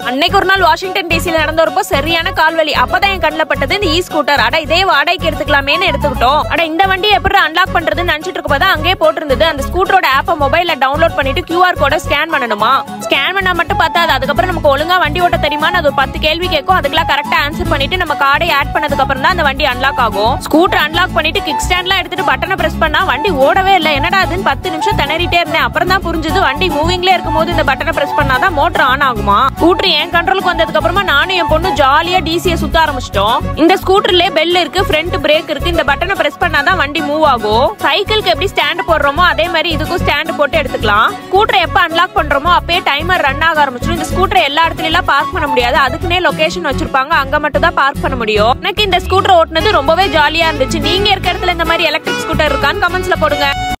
அன்னைக்கு ஒரு நாள் வாஷிங்டன் டிசில நடந்தப்போ சரியான கால்வலி அப்பதான் என் கண்ணில் பட்டது இந்த இ ஸ்கூட்டர் அட இதே வாடகைக்கு எடுத்துக்கலாமேன்னு எடுத்துக்கிட்டோம் அட இந்த வண்டி எப்படி அன்லாக் பண்றதுன்னு நினைச்சிட்டு இருக்கப்போ அங்கே போட்டிருந்தது அந்த ஸ்கூட்டரோட ஆப்பை மொபைல்ல டவுன்லோட் பண்ணிட்டு கியூஆர் கோட ஸ்கேன் பண்ணணுமா ஸ்கேன் பண்ணா மட்டும் பார்த்தாது அதுக்கப்புறம் நமக்கு ஒழுங்கா வண்டி ஓட்ட தெரியுமான்னு அது ஒரு பத்து கேள்வி கேட்கும் அதுக்கெல்லாம் கரெக்டா ஆன்சர் பண்ணிட்டு நம்ம கார்டை ஆட் பண்ணதுக்கு அப்புறம் தான் அந்த வண்டி அன்லாக் ஆகும் ஸ்கூட்டர் அன்லாக் பண்ணிட்டு கிக் ஸ்டாண்ட்லாம் எடுத்துட்டு பட்டனை பிரஸ் பண்ணா வண்டி ஓடவே இல்லை என்னடா அதுன்னு பத்து நிமிஷம் திணறிட்டே இருந்தேன் அப்புறம் தான் புரிஞ்சது வண்டி மூவிங்ல இருக்கும்போது இந்த பட்டனை பிரஸ் பண்ணாதான் மோட்டர் ஆன் ஆகுமா ஸ்கூட்டர் என் கண்ட்ரோலுக்கு வந்ததுக்கு அப்புறமா நானும் என் பொண்ணு ஜாலியா டிசியை சுத்த ஆரம்பிச்சிட்டோம் இந்த ஸ்கூட்டர்லயே பெல் இருக்கு ஃப்ரண்ட் பிரேக் இருக்கு இந்த பட்டனை பிரஸ் பண்ணாதான் வண்டி மூவ் ஆகும் சைக்கிளுக்கு எப்படி ஸ்டாண்ட் போடுறோமோ அதே மாதிரி இதுக்கும் ஸ்டாண்ட் போட்டு எடுத்துக்கலாம் ஸ்கூட்டரை எப்ப அன்லாக் பண்றோமோ அப்பயே டைமர் ரன் ஆக ஆரம்பிச்சிடும் இந்த ஸ்கூட்டரை எல்லா இடத்துல எல்லாம் பார்க் பண்ண முடியாது அதுக்குன்னே லொகேஷன் வச்சிருப்பாங்க அங்க மட்டும் தான் பார்க் பண்ண முடியும் எனக்கு இந்த ஸ்கூட்டர் ஓட்டுனது ரொம்பவே ஜாலியா இருந்துச்சு நீங்க இருக்க இடத்துல இந்த மாதிரி எலக்ட்ரிக் ஸ்கூட்டர் இருக்கான்னு கமெண்ட்ஸ்ல போடுங்க